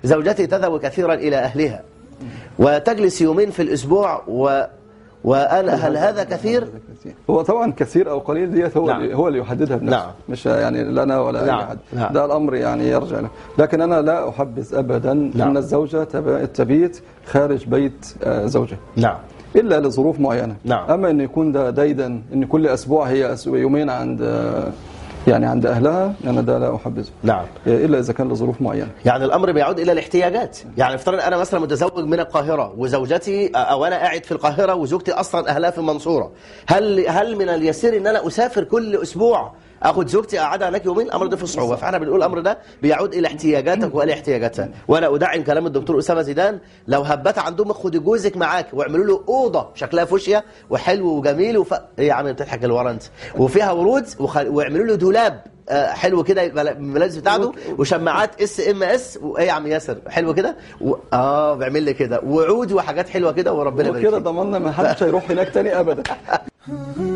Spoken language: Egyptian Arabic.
زوجتي تذهب كثيرا إلى أهلها وتجلس يومين في الأسبوع و وأنا هل هذا كثير؟ هو طبعا كثير أو قليل ديت هو نعم. اللي هو اللي يحددها بنفسه نعم. مش يعني لا أنا ولا نعم. أي أحد نعم. ده الأمر يعني يرجع له لكن أنا لا أحبذ أبدا نعم. أن الزوجة تب- تبيت خارج بيت آه، زوجها نعم إلا لظروف معينة نعم. أما أن يكون ده دايدا أن كل أسبوع هي أس- يومين عند آه، يعني عند أهلها أنا ده لا أحبذه نعم إلا إذا كان لظروف معينة يعني الامر بيعود الى الاحتياجات يعني افترض انا مثلا متزوج من القاهره وزوجتي او انا قاعد في القاهره وزوجتي اصلا اهلها في المنصوره هل هل من اليسير ان انا اسافر كل اسبوع اخد زوجتي اقعدها هناك يومين الامر ده في صعوبه فاحنا بنقول الامر ده بيعود الى احتياجاتك والى احتياجاتها وانا ادعم كلام الدكتور اسامه زيدان لو هبت عندهم خدي جوزك معاك واعملوا له اوضه شكلها فوشيا وحلو وجميل وف... ايه يا عم بتضحك لورا انت وفيها ورود وخ... واعملوا له دولاب آه، حلو كده يبقى الملابس بتاعته وشماعات اس ام اس وايه يا عم ياسر حلو كده و... اه بيعمل لي كده وعود وحاجات حلوه كده وربنا يبارك وكده فيك. ضمننا ما حدش هيروح هناك تاني أبدا